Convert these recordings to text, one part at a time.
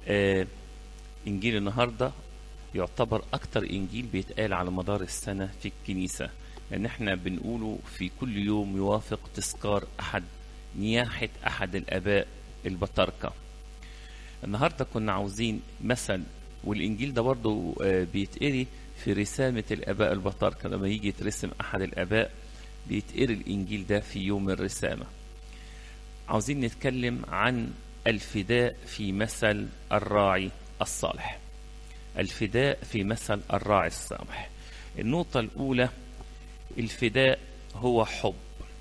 آه إنجيل النهاردة يعتبر أكتر إنجيل بيتقال على مدار السنة في الكنيسة لأن احنا بنقوله في كل يوم يوافق تذكار أحد نياحة أحد الآباء البطاركة النهاردة كنا عاوزين مثل والإنجيل ده برضه آه بيتقري في رسامة الآباء البطاركة لما يجي يترسم أحد الآباء بيتقري الإنجيل ده في يوم الرسامة عاوزين نتكلم عن الفداء في مثل الراعي الصالح الفداء في مثل الراعي الصالح النقطة الأولى الفداء هو حب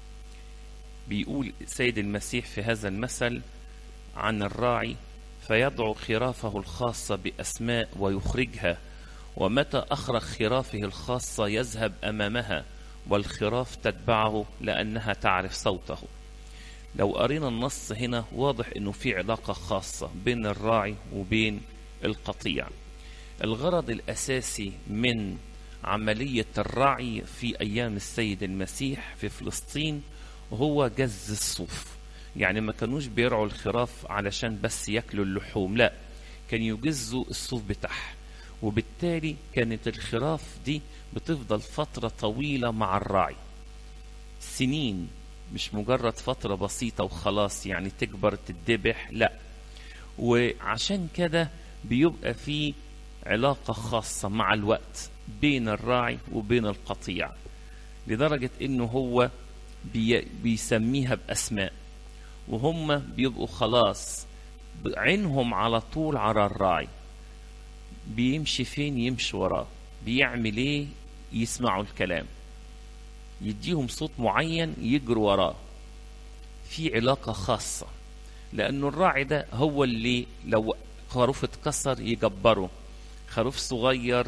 بيقول سيد المسيح في هذا المثل عن الراعي فيدعو خرافه الخاصة بأسماء ويخرجها ومتى أخرج خرافه الخاصة يذهب أمامها والخراف تتبعه لأنها تعرف صوته لو قرينا النص هنا واضح انه في علاقة خاصة بين الراعي وبين القطيع الغرض الاساسي من عملية الرعي في ايام السيد المسيح في فلسطين هو جز الصوف يعني ما كانوش بيرعوا الخراف علشان بس ياكلوا اللحوم لا كان يجزوا الصوف بتاعها وبالتالي كانت الخراف دي بتفضل فترة طويلة مع الراعي سنين مش مجرد فترة بسيطة وخلاص يعني تكبر تتذبح لا وعشان كده بيبقى في علاقة خاصة مع الوقت بين الراعي وبين القطيع لدرجة انه هو بي بيسميها بأسماء وهم بيبقوا خلاص عينهم على طول على الراعي بيمشي فين يمشي وراه بيعمل ايه يسمعوا الكلام يديهم صوت معين يجروا وراه في علاقة خاصة لأنه الراعي ده هو اللي لو خروف اتكسر يجبره خروف صغير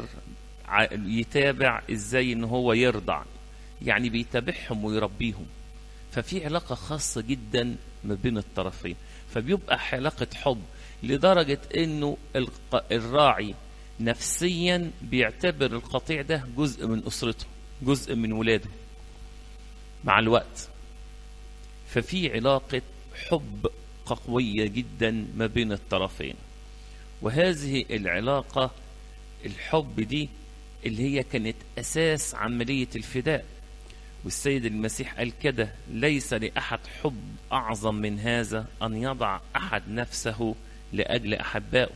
يتابع ازاي ان هو يرضع يعني بيتابعهم ويربيهم ففي علاقة خاصة جدا ما بين الطرفين فبيبقى علاقة حب لدرجة انه الراعي نفسيا بيعتبر القطيع ده جزء من اسرته جزء من ولاده مع الوقت ففي علاقة حب قوية جدا ما بين الطرفين وهذه العلاقة الحب دي اللي هي كانت أساس عملية الفداء والسيد المسيح قال كده ليس لأحد حب أعظم من هذا أن يضع أحد نفسه لأجل أحبائه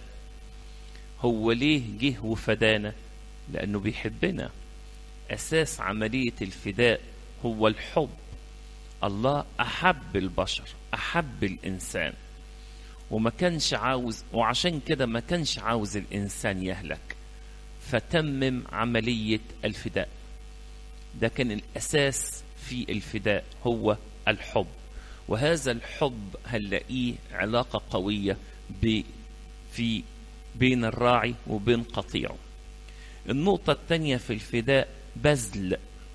هو ليه جه وفدانا لأنه بيحبنا أساس عملية الفداء هو الحب الله أحب البشر أحب الإنسان وما كانش عاوز وعشان كده ما كانش عاوز الإنسان يهلك فتمم عملية الفداء ده كان الأساس في الفداء هو الحب وهذا الحب هنلاقيه علاقة قوية ب في بين الراعي وبين قطيعه النقطة الثانية في الفداء بذل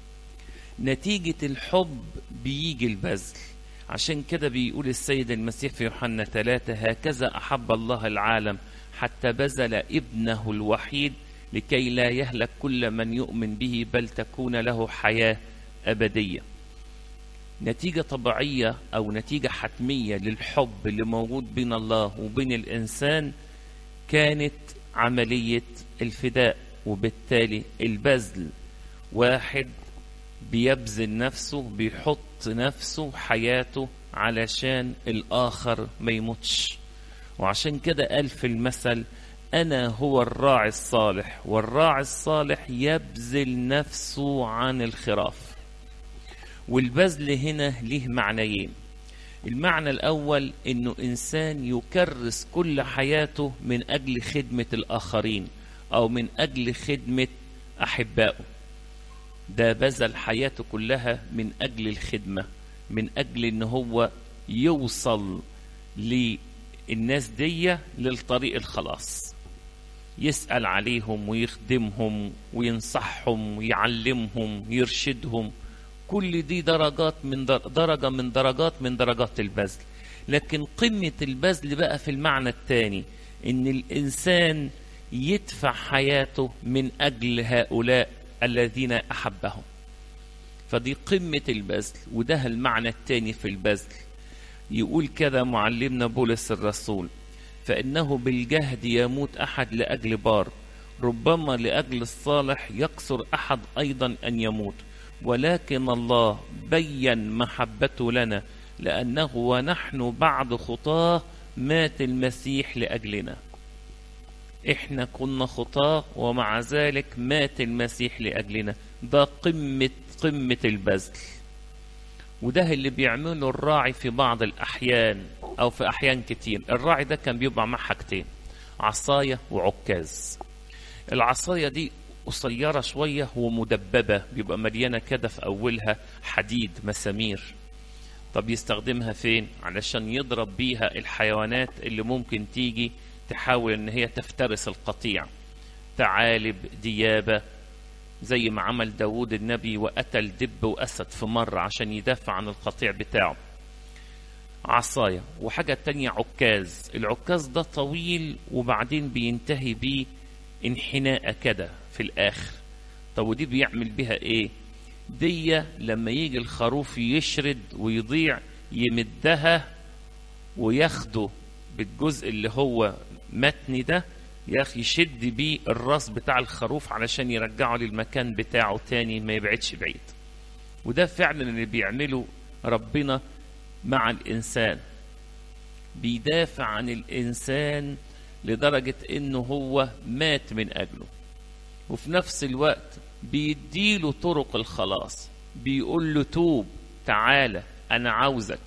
نتيجة الحب بيجي البذل عشان كده بيقول السيد المسيح في يوحنا ثلاثة هكذا أحب الله العالم حتى بذل ابنه الوحيد لكي لا يهلك كل من يؤمن به بل تكون له حياة أبدية نتيجة طبيعية أو نتيجة حتمية للحب اللي موجود بين الله وبين الإنسان كانت عملية الفداء وبالتالي البذل واحد بيبذل نفسه بيحط نفسه حياته علشان الآخر ما يموتش وعشان كده قال في المثل أنا هو الراعي الصالح والراعي الصالح يبذل نفسه عن الخراف والبذل هنا ليه معنيين المعنى الأول إنه إنسان يكرس كل حياته من أجل خدمة الآخرين أو من أجل خدمة أحبائه ده بذل حياته كلها من أجل الخدمة من أجل إن هو يوصل للناس دي للطريق الخلاص يسأل عليهم ويخدمهم وينصحهم ويعلمهم ويرشدهم كل دي درجات من درجة من درجات من درجات البذل لكن قمة البذل بقى في المعنى الثاني إن الإنسان يدفع حياته من أجل هؤلاء الذين أحبهم فدي قمة البذل وده المعنى الثاني في البذل يقول كده معلمنا بولس الرسول فإنه بالجهد يموت أحد لأجل بار ربما لأجل الصالح يقصر أحد أيضا أن يموت ولكن الله بين محبته لنا لأنه ونحن بعد خطاه مات المسيح لأجلنا احنا كنا خطاه ومع ذلك مات المسيح لأجلنا ده قمة قمة البذل وده اللي بيعمله الراعي في بعض الأحيان أو في أحيان كتير الراعي ده كان بيبقى مع حاجتين عصاية وعكاز العصاية دي قصيرة شوية ومدببة بيبقى مليانة كده في أولها حديد مسامير طب يستخدمها فين علشان يضرب بيها الحيوانات اللي ممكن تيجي تحاول ان هي تفترس القطيع ثعالب ديابة زي ما عمل داود النبي وقتل دب وأسد في مرة عشان يدافع عن القطيع بتاعه عصاية وحاجة تانية عكاز العكاز ده طويل وبعدين بينتهي بيه انحناء كده في الآخر طب ودي بيعمل بيها ايه دي لما يجي الخروف يشرد ويضيع يمدها وياخده بالجزء اللي هو متني ده يا اخي يشد بيه الراس بتاع الخروف علشان يرجعه للمكان بتاعه تاني ما يبعدش بعيد وده فعلا اللي بيعمله ربنا مع الانسان بيدافع عن الانسان لدرجة انه هو مات من اجله وفي نفس الوقت بيديله طرق الخلاص بيقول له توب تعالى انا عاوزك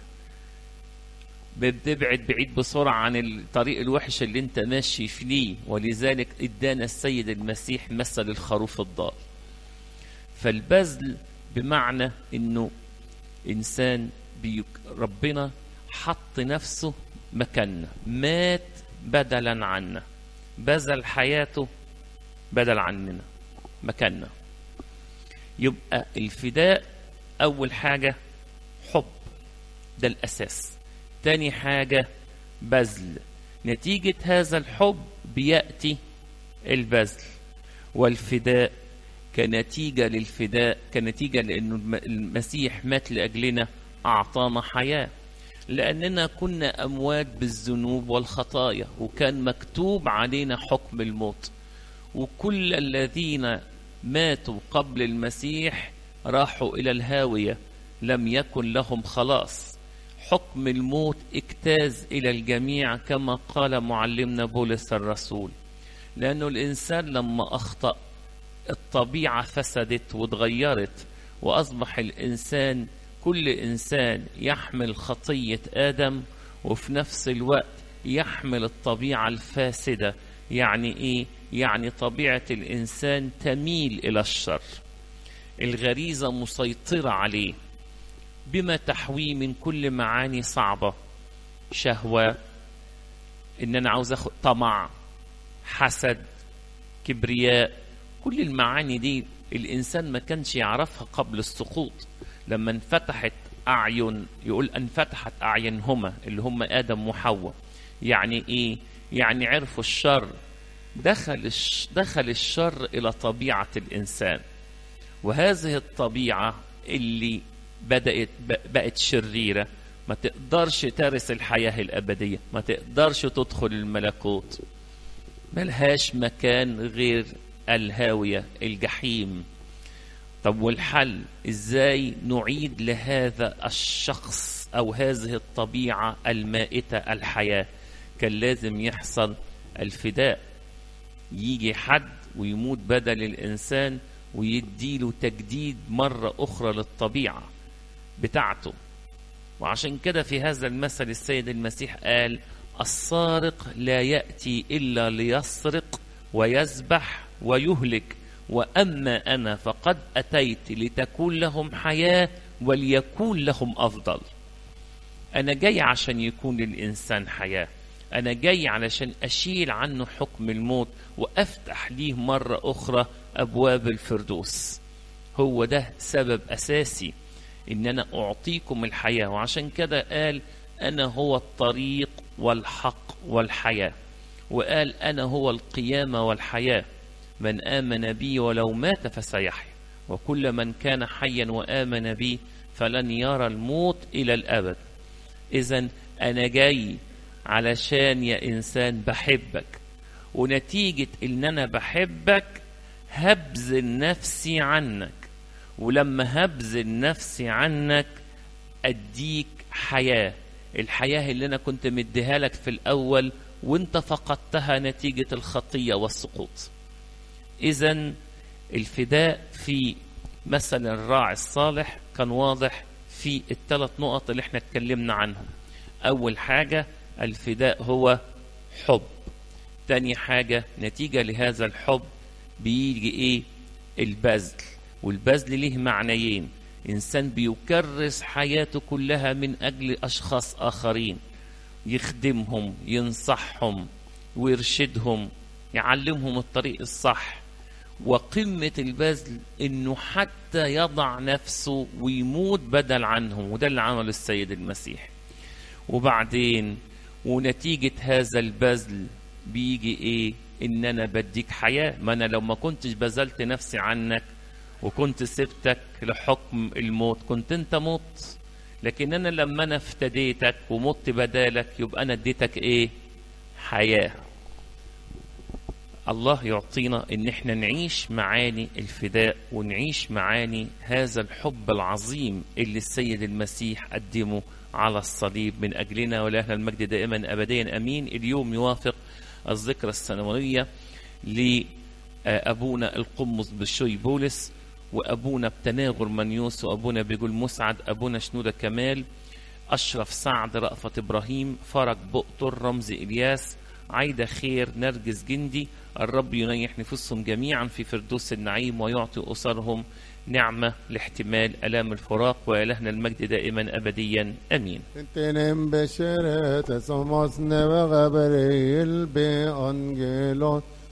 بتبعد بعيد بسرعة عن الطريق الوحش اللي انت ماشي فيه ولذلك ادانا السيد المسيح مثل الخروف الضال فالبذل بمعنى انه انسان بيك ربنا حط نفسه مكاننا مات بدلا عنا بذل حياته بدل عننا مكاننا يبقى الفداء اول حاجة حب ده الاساس تاني حاجة بذل نتيجة هذا الحب بيأتي البذل والفداء كنتيجة للفداء كنتيجة لأنه المسيح مات لأجلنا أعطانا حياة لأننا كنا أموات بالذنوب والخطايا وكان مكتوب علينا حكم الموت وكل الذين ماتوا قبل المسيح راحوا إلى الهاوية لم يكن لهم خلاص حكم الموت اجتاز إلى الجميع كما قال معلمنا بولس الرسول لأنه الإنسان لما أخطأ الطبيعة فسدت واتغيرت وأصبح الإنسان كل إنسان يحمل خطية آدم وفي نفس الوقت يحمل الطبيعة الفاسدة يعني إيه؟ يعني طبيعة الإنسان تميل إلى الشر الغريزة مسيطرة عليه بما تحويه من كل معاني صعبة شهوة إن أنا عاوز أخد طمع حسد كبرياء كل المعاني دي الإنسان ما كانش يعرفها قبل السقوط لما انفتحت أعين يقول انفتحت أعينهما اللي هم آدم وحواء يعني إيه؟ يعني عرفوا الشر دخل الش... دخل الشر إلى طبيعة الإنسان وهذه الطبيعة اللي بدأت بقت شريرة ما تقدرش ترث الحياة الأبدية ما تقدرش تدخل الملكوت ملهاش مكان غير الهاوية الجحيم طب والحل ازاي نعيد لهذا الشخص او هذه الطبيعة المائتة الحياة كان لازم يحصل الفداء يجي حد ويموت بدل الانسان ويديله تجديد مرة اخرى للطبيعة بتاعته وعشان كده في هذا المثل السيد المسيح قال السارق لا يأتي إلا ليسرق ويذبح ويهلك وأما أنا فقد أتيت لتكون لهم حياة وليكون لهم أفضل أنا جاي عشان يكون للإنسان حياة أنا جاي علشان أشيل عنه حكم الموت وأفتح ليه مرة أخرى أبواب الفردوس هو ده سبب أساسي إن أنا أعطيكم الحياة وعشان كده قال أنا هو الطريق والحق والحياة وقال أنا هو القيامة والحياة من آمن بي ولو مات فسيحيا وكل من كان حيا وآمن بي فلن يرى الموت إلى الأبد إذا أنا جاي علشان يا إنسان بحبك ونتيجة إن أنا بحبك هبذل نفسي عنك ولما هبذل نفسي عنك أديك حياة الحياة اللي أنا كنت مديها لك في الأول وانت فقدتها نتيجة الخطية والسقوط إذا الفداء في مثل الراعي الصالح كان واضح في الثلاث نقط اللي احنا اتكلمنا عنهم أول حاجة الفداء هو حب تاني حاجة نتيجة لهذا الحب بيجي ايه البذل والبذل ليه معنيين إنسان بيكرس حياته كلها من أجل أشخاص آخرين يخدمهم ينصحهم ويرشدهم يعلمهم الطريق الصح وقمة البذل إنه حتى يضع نفسه ويموت بدل عنهم وده اللي عمله السيد المسيح وبعدين ونتيجة هذا البذل بيجي إيه إن أنا بديك حياة ما أنا لو ما كنتش بذلت نفسي عنك وكنت سبتك لحكم الموت كنت أنت مت لكن أنا لما أنا افتديتك ومت بدالك يبقى أنا اديتك إيه حياة الله يعطينا ان احنا نعيش معاني الفداء ونعيش معاني هذا الحب العظيم اللي السيد المسيح قدمه على الصليب من اجلنا ولهنا المجد دائما ابديا امين اليوم يوافق الذكرى السنويه لابونا القمص بالشوي بولس وابونا بتناغر منيوس وابونا بيقول مسعد ابونا شنوده كمال اشرف سعد رأفت ابراهيم فرج بؤطر رمزي الياس عايدة خير نرجس جندي الرب ينيح نفوسهم جميعا في فردوس النعيم ويعطي أسرهم نعمة لاحتمال ألام الفراق وإلهنا المجد دائما أبديا أمين Tenen beşeret somos neve gabriel be angelon